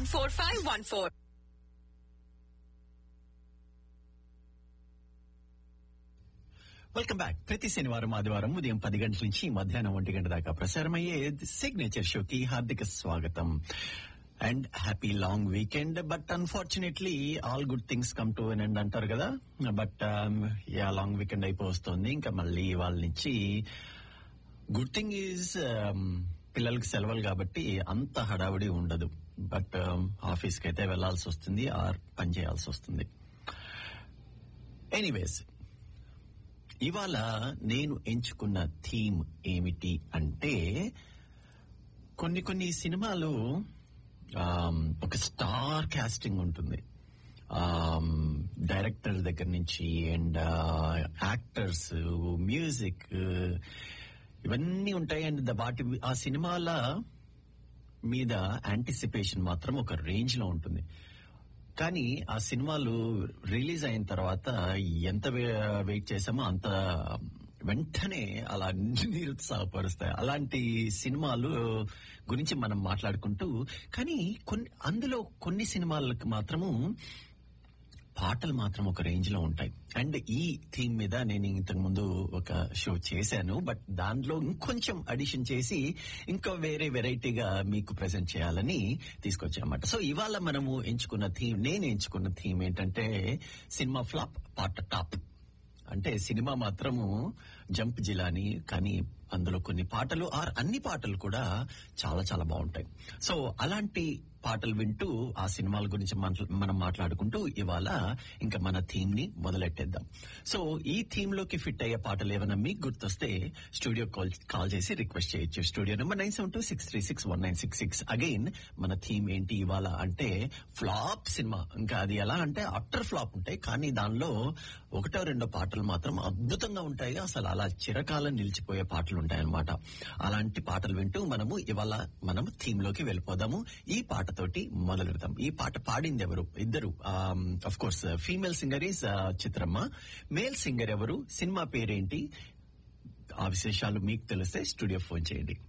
4514. Welcome back ప్రతి శనివారం ఆదివారం ఉదయం పది గంటల నుంచి మధ్యాహ్నం ఒంటి గంట దాకా ప్రసారమయ్యే సిగ్నేచర్ షోకి హార్దిక స్వాగతం and happy long weekend but unfortunately all good things come to an end అంటారు కదా బట్ యా లాంగ్ వీకెండ్ అయిపోతుంది ఇంకా మళ్ళీ వాళ్ళ నుంచి గుడ్ థింగ్ ఈజ్ పిల్లలకి సెలవులు కాబట్టి అంత హడావిడి ఉండదు బట్ ఆఫీస్కి అయితే వెళ్లాల్సి వస్తుంది ఆర్ పని చేయాల్సి వస్తుంది ఎనీవేస్ ఇవాళ నేను ఎంచుకున్న థీమ్ ఏమిటి అంటే కొన్ని కొన్ని సినిమాలు ఆమ్, ఒక స్టార్ కాస్టింగ్ ఉంటుంది డైరెక్టర్ దగ్గర నుంచి అండ్ యాక్టర్స్ మ్యూజిక్ ఇవన్నీ ఉంటాయి అండ్ వాటి ఆ సినిమాల మీద యాంటిసిపేషన్ మాత్రం ఒక రేంజ్ లో ఉంటుంది కానీ ఆ సినిమాలు రిలీజ్ అయిన తర్వాత ఎంత వే- వెయిట్ చేసామో అంత వెంటనే అలా నిరుత్సాహపరుస్తాయి అలాంటి సినిమాలు గురించి మనం మాట్లాడుకుంటూ కానీ కొన్ని అందులో కొన్ని సినిమాలకు మాత్రము పాటలు మాత్రం ఒక రేంజ్ లో ఉంటాయి అండ్ ఈ థీమ్ మీద నేను ఇంతకు ముందు ఒక షో చేశాను బట్ దాంట్లో ఇంకొంచెం అడిషన్ చేసి ఇంకా వేరే వెరైటీగా మీకు ప్రెజెంట్ చేయాలని తీసుకొచ్చామన్నమాట సో ఇవాళ మనము ఎంచుకున్న థీమ్ నేను ఎంచుకున్న థీమ్ ఏంటంటే సినిమా ఫ్లాప్ పాట టాప్ అంటే సినిమా మాత్రము జంప్ జిలాని కానీ అందులో కొన్ని పాటలు ఆర్ అన్ని పాటలు కూడా చాలా చాలా బాగుంటాయి సో అలాంటి పాటలు వింటూ ఆ సినిమాల గురించి మాట్లా- మనం మాట్లాడుకుంటూ ఇవాళ ఇంకా మన థీమ్ ని మొదలెట్టేద్దాం సో ఈ థీమ్ లోకి ఫిట్ అయ్యే పాటలు ఏమైనా మీకు గుర్తొస్తే స్టూడియో కాల్ కాల్ చేసి రిక్వెస్ట్ చేయొచ్చు studio number nine seven two six three six one nine six six again మన థీమ్ ఏంటి ఇవాళ అంటే ఫ్లాప్ సినిమా ఇంకా అది ఎలా అంటే అట్టర్ ఫ్లాప్ ఉంటాయి కానీ దానిలో ఒకటో రెండో పాటలు మాత్రం అద్భుతంగా ఉంటాయి అసలు అలా చిరకాలం నిలిచిపోయే పాటలు ఉంటాయి అన్నమాట అలాంటి పాటలు వింటూ మనము ఇవాళ మనం థీమ్ లోకి వెళ్ళిపోదాము ఈ పాటతోటి మొదలెడతాం ఈ పాట పాడింది ఎవరు ఇద్దరు of course female singer is Chitramma male singer ఎవరు సినిమా పేరేంటి ఆ విశేషాలు మీకు తెలిస్తే స్టూడియో ఫోన్ చేయండి